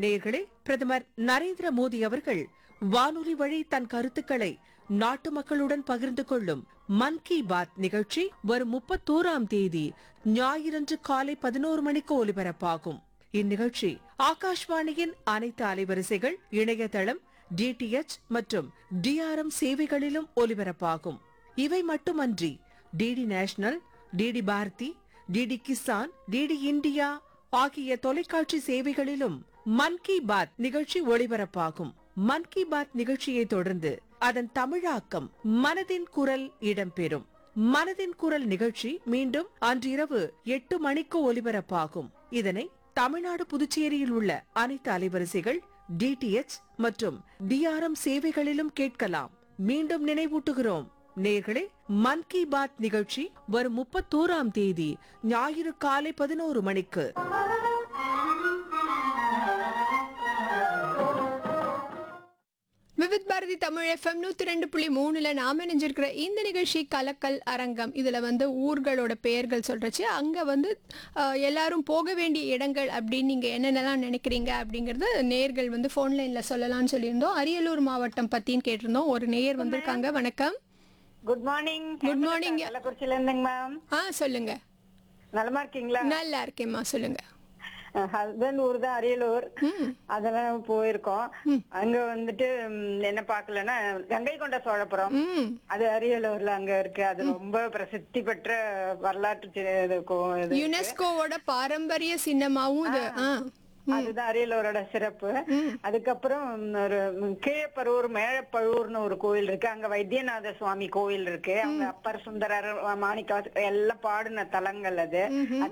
நேர்களே பிரதமர் நரேந்திர மோடி அவர்கள் வானொலி வழி தன் கருத்துக்களை நாட்டு மக்களுடன் பகிர்ந்து கொள்ளும் மன் கி பாத் நிகழ்ச்சி வரும் முப்பத்தோராம் தேதி ஞாயிறன்று காலை பதினோரு மணிக்கு ஒலிபரப்பாகும் இந்நிகழ்ச்சி ஆகாஷ்வாணியின் அனைத்து அலைவரிசைகள் இணையதளம் டிடிஎச் மற்றும் டிஆர்எம் சேவைகளிலும் ஒலிபரப்பாகும் இவை மட்டுமன்றி DD national DD Bharati DD Kisan DD India ஆகிய தொலைக்காட்சி சேவைகளிலும் மன் கி பாத் நிகழ்ச்சி ஒளிபரப்பாகும் மன் கி பாத் நிகழ்ச்சியை தொடர்ந்து அதன் தமிழாக்கம் மனதின் குரல் இடம்பெறும் மனதின் குரல் நிகழ்ச்சி மீண்டும் அன்றிரவு எட்டு மணிக்கு ஒலிபரப்பாகும் இதனை தமிழ்நாடு புதுச்சேரியில் உள்ள அனைத்து அலைவரிசைகள் டிடிஎச் மற்றும் டிஆர்எம் சேவைகளிலும் கேட்கலாம் மீண்டும் நினைவூட்டுகிறோம் நேர்களே மன் கி பாத் நிகழ்ச்சி வரும் முப்பத்தோராம் தேதி ஞாயிறு காலை பதினோரு மணிக்கு விவித் பாரதி தமிழ் எஃப்எம் நூத்தி ரெண்டு புள்ளி மூணுல நாம இணைஞ்சிருக்கிற இந்த நிகழ்ச்சி கலக்கல் அரங்கம் இதுல வந்து ஊர்களோட பெயர்கள் சொல்றச்சு அங்க வந்து அஹ், எல்லாரும் போக வேண்டிய இடங்கள் அப்படின்னு நீங்க என்னென்னலாம் நினைக்கிறீங்க அப்படிங்கறது நேர்கள் வந்து ஃபோன் லைன்ல சொல்லலாம்னு சொல்லியிருந்தோம் அரியலூர் மாவட்டம் பத்தின்னு கேட்டிருந்தோம் ஒரு நேயர் வந்திருக்காங்க வணக்கம் குட் மார்னிங் Good morning. கள்ளக்குறிச்சில இருந்துங்க மேம் ஆ சொல்லுங்க நலமா இருக்கீங்களா நல்லா இருக்கேம்மா சொல்லுங்க ஹஸ்பண்ட் ஊர் தான் அரியலூர் அதெல்லாம் போயிருக்கோம் அங்க வந்துட்டு ம், என்ன பாக்கலன்னா கங்கை கொண்ட சோழபுரம் ம் அது அரியலூர்ல அங்க இருக்கு அது ரொம்ப பிரசித்தி பெற்ற வரலாற்று சி- இது கோ- இது. யுனெஸ்கோவோட பாரம்பரிய சின்னமாவும் இது ஆ அதுதான் அரியலூரோட சிறப்பு அதுக்கப்புறம் ஒரு கீழப்பரூர் மேழப்பழூர்னு ஒரு கோயில் இருக்கு அங்க வைத்தியநாத சுவாமி கோயில் இருக்கு அவங்க அப்பர் சுந்தரர் மாணிக்க எல்லாம் பாடின தலங்கள் அது அது